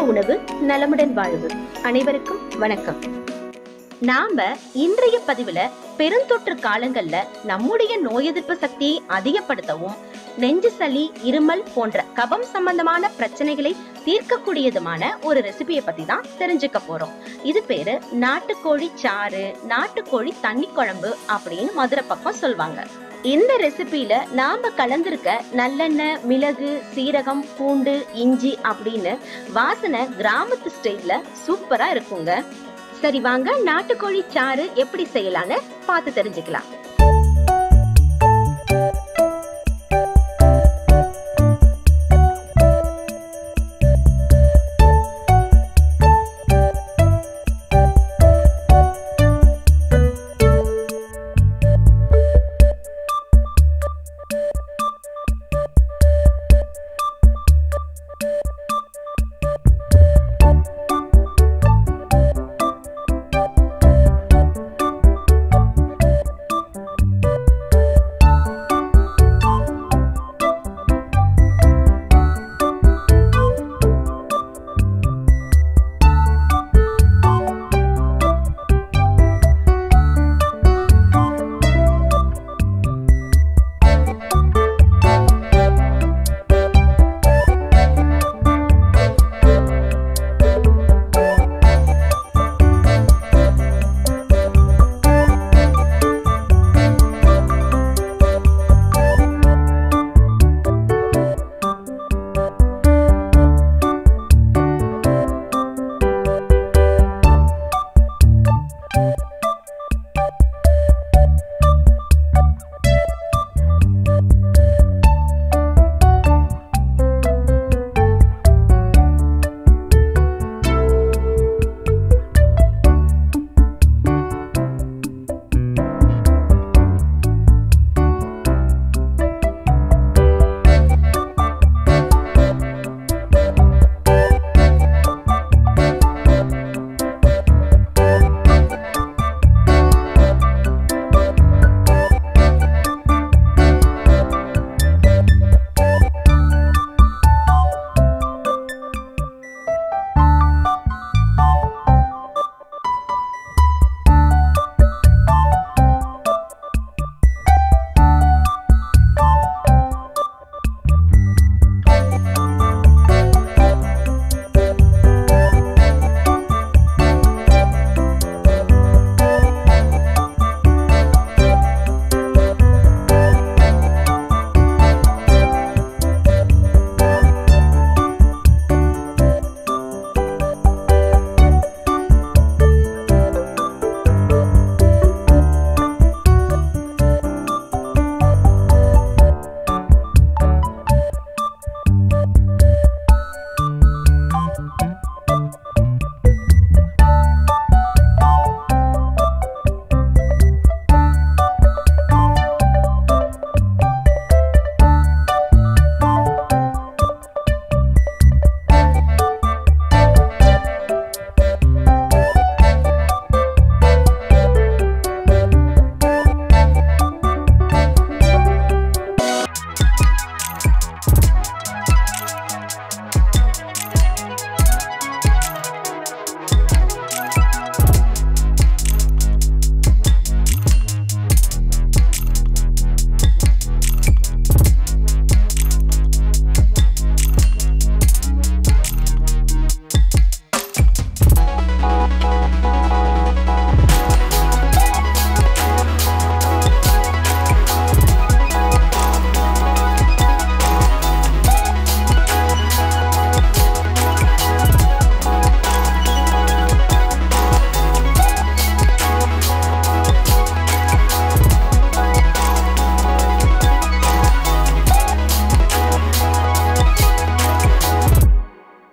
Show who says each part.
Speaker 1: உணவு நலமுடன் வாழ்வு அனைவருக்கும் வணக்கம் நாம இன்றைய பதிவுல பெருந்தொற்று காலங்கள்ல நம்முடைய நோய் எதிர்ப்பு சக்தியை அதிகப்படுத்தவும் நெஞ்சு சளி இருமல் போன்ற கபம் சம்பந்தமான பிரச்சனைகளை தீர்க்கக்கூடியதுமான ஒரு ரெசிபியை பத்தி தான் தெரிஞ்சுக்க போறோம் இது பேரு நாட்டுக்கோழி சாறு நாட்டுக்கோழி தண்ணி குழம்பு அப்படின்னு மதுரை பக்கம் சொல்வாங்க இந்த ரெசிபில நாம கலந்திருக்க நல்லெண்ணெய் மிளகு சீரகம் பூண்டு இஞ்சி அப்படின்னு வாசனை கிராமத்து ஸ்டைல்ல சூப்பரா இருக்குங்க சரி வாங்க நாட்டுக்கோழி சாறு எப்படி செய்யலான்னு பார்த்து தெரிஞ்சுக்கலாம்